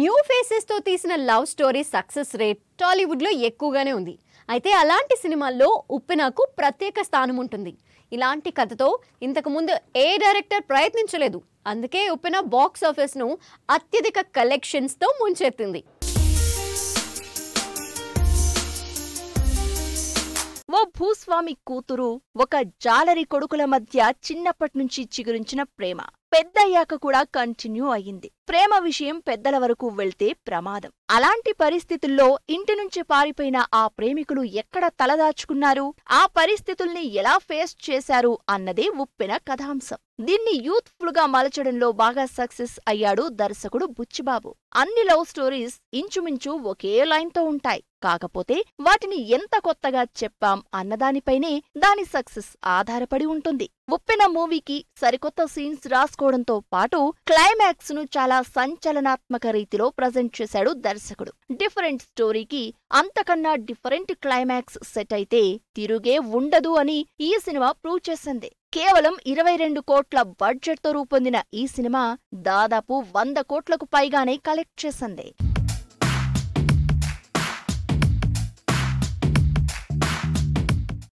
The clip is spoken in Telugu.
న్యూ ఫేసెస్తో తీసిన లవ్ స్టోరీ సక్సెస్ రేట్ టాలీవుడ్లో ఎక్కువగానే ఉంది అయితే అలాంటి సినిమాల్లో ఉప్పెనకు ప్రత్యేక స్థానం ఉంటుంది ఇలాంటి కథతో ఇంతకు ముందు ఏ డైరెక్టర్ ప్రయత్నించలేదు అందుకే ఉప్పెన బాక్స్ ఆఫీస్ను అత్యధిక కలెక్షన్స్తో ముంచెత్తింది ఓ భూస్వామి కూతురు ఒక జాలరి కొడుకుల మధ్య చిన్నప్పటి నుంచి చిగురించిన ప్రేమ పెద్దయ్యాక కూడా కంటిన్యూ అయ్యింది ప్రేమ విషయం పెద్దల వరకు వెళ్తే ప్రమాదం అలాంటి పరిస్థితుల్లో ఇంటి నుంచి పారిపోయిన ఆ ప్రేమికులు ఎక్కడ తలదాచుకున్నారు ఆ పరిస్థితుల్ని ఎలా ఫేస్ చేశారు అన్నదే ఉప్పెన కథాంశం దీన్ని యూత్ఫుల్ గా మలచడంలో బాగా సక్సెస్ అయ్యాడు దర్శకుడు బుచ్చిబాబు అన్ని లవ్ స్టోరీస్ ఇంచుమించు ఒకే లైన్ తో ఉంటాయి కాకపోతే వాటిని ఎంత కొత్తగా చెప్పాం అన్నదానిపైనే దాని సక్సెస్ ఆధారపడి ఉంటుంది ఉప్పెన మూవీకి సరికొత్త సీన్స్ రాసుకోవడంతో పాటు క్లైమాక్స్ ను చాలా సంచలనాత్మక రీతిలో ప్రజెంట్ చేశాడు దర్శకుడు డిఫరెంట్ స్టోరీకి అంతకన్నా డిఫరెంట్ క్లైమాక్స్ సెట్ అయితే తిరుగే ఉండదు అని ఈ సినిమా ప్రూవ్ చేసింది కేవలం ఇరవై రెండు కోట్ల బడ్జెట్తో రూపొందిన ఈ సినిమా దాదాపు వంద కోట్లకు పైగానే కలెక్ట్ చేసింది